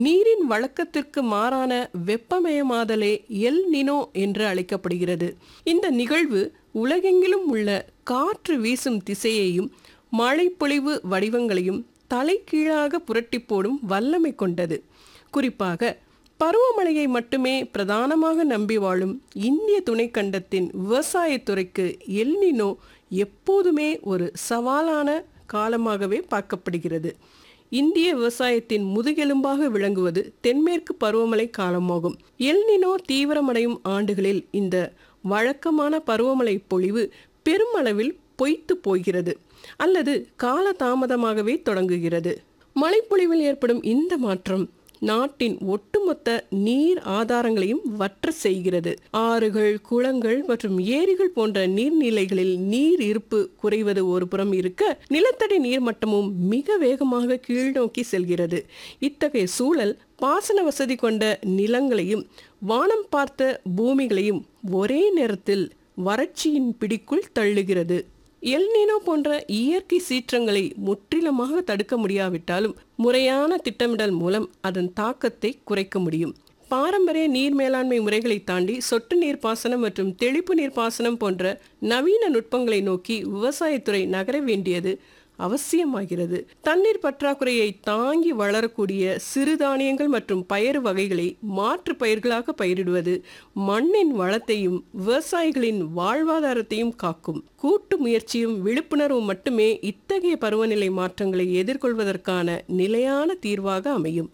நீரின் வழக்கத்திற்கு மாறான வெப்பமயமாதலே எல் நினோ என்று அழைக்கப்படுகிறது இந்த நிகழ்வு உலகெங்கிலும் உள்ள காற்று வீசும் திசையையும் மழைப்பொழிவு வடிவங்களையும் தலைகீழாக புரட்டி போடும் வல்லமை கொண்டது குறிப்பாக பருவமழையை மட்டுமே பிரதானமாக நம்பி வாழும் இந்திய துணைக்கண்டத்தின் விவசாயத்துறைக்கு எல்னினோ எப்போதுமே ஒரு சவாலான காலமாகவே பார்க்கப்படுகிறது இந்திய விவசாயத்தின் முதுகெலும்பாக விளங்குவது தென்மேற்கு பருவமழை காலமாகும் எல்னினோ தீவிரமடையும் ஆண்டுகளில் இந்த வழக்கமான பருவமழை பொழிவு பெருமளவில் பொய்த்து போகிறது அல்லது காலதாமதமாகவே தொடங்குகிறது மழைப்பொழிவில் ஏற்படும் இந்த மாற்றம் நாட்டின் ஒட்டுமொத்த நீர் ஆதாரங்களையும் வற்ற செய்கிறது ஆறுகள் குளங்கள் மற்றும் ஏரிகள் போன்ற நீர்நிலைகளில் நீர் இருப்பு குறைவது ஒரு புறம் இருக்க நிலத்தடி நீர் மட்டமும் மிக வேகமாக கீழ்நோக்கி செல்கிறது இத்தகைய சூழல் பாசன வசதி கொண்ட நிலங்களையும் வானம் பார்த்த பூமிகளையும் ஒரே நேரத்தில் வறட்சியின் பிடிக்குள் தள்ளுகிறது எல்னினோ போன்ற இயற்கை சீற்றங்களை முற்றிலுமாக தடுக்க முடியாவிட்டாலும் முறையான திட்டமிடல் மூலம் அதன் தாக்கத்தை குறைக்க முடியும் பாரம்பரிய நீர் மேலாண்மை முறைகளை தாண்டி சொட்டு நீர் பாசனம் மற்றும் தெளிப்பு நீர் பாசனம் போன்ற நவீன நுட்பங்களை நோக்கி விவசாயத்துறை நகர வேண்டியது அவசியமாகிறது தண்ணீர் பற்றாக்குறையை தாங்கி வளரக்கூடிய சிறுதானியங்கள் மற்றும் பயறு வகைகளை மாற்று பயிர்களாக பயிரிடுவது மண்ணின் வளத்தையும் விவசாயிகளின் வாழ்வாதாரத்தையும் காக்கும் கூட்டு முயற்சியும் விழிப்புணர்வும் மட்டுமே இத்தகைய பருவநிலை மாற்றங்களை எதிர்கொள்வதற்கான நிலையான தீர்வாக அமையும்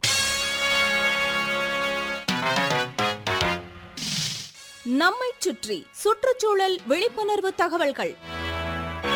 நம்மைச் சுற்றி சுற்றுச்சூழல் விழிப்புணர்வு தகவல்கள்